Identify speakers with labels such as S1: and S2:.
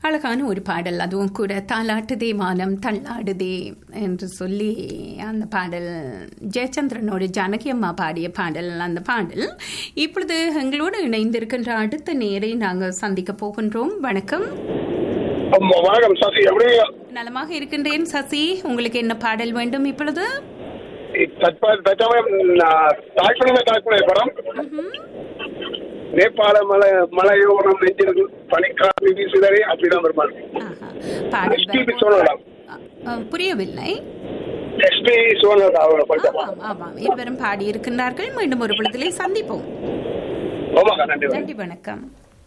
S1: அழகான ஒரு பாடல் அதுவும் கூட தாலாட்டுதே மானம் தள்ளாடுதே என்று சொல்லி அந்த பாடல் ஜெயச்சந்திரனோடு ஜானகி அம்மா பாடிய பாடல் அந்த பாடல் இப்பொழுது எங்களோடு இணைந்திருக்கின்ற அடுத்த நேரை நாங்கள் சந்திக்க போகின்றோம் வணக்கம்
S2: ஆமா, வணக்கம் சசி எப்படி
S1: நலமாக இருக்கின்றேன் சசி உங்களுக்கு என்ன பாடல் வேண்டும் இப்பொழுது
S2: தற்ப தற்சமயம் நான் தாய்க்குழந்தை தாய்க்குழந்தை படம் நேபாள மலை மலையோரம் நெஞ்சிருக்கு பனிக்காற்று வீசுதலே அப்படிதான் வருமாறு
S1: ஆஹா. பாடல்
S2: எஸ்பிபி சோழலாம்
S1: அ, அ, புரியவில்லை
S2: எஸ்பி சோழல் அவரை படித்தமா
S1: ஆமாம் ஆமாம் இருவரும் பாடியிருக்கின்றார்கள் மீண்டும் ஒரு பொழுதிலே சந்திப்போம்
S2: ஆமாக்கா நன்றி
S1: நன்றி வணக்கம்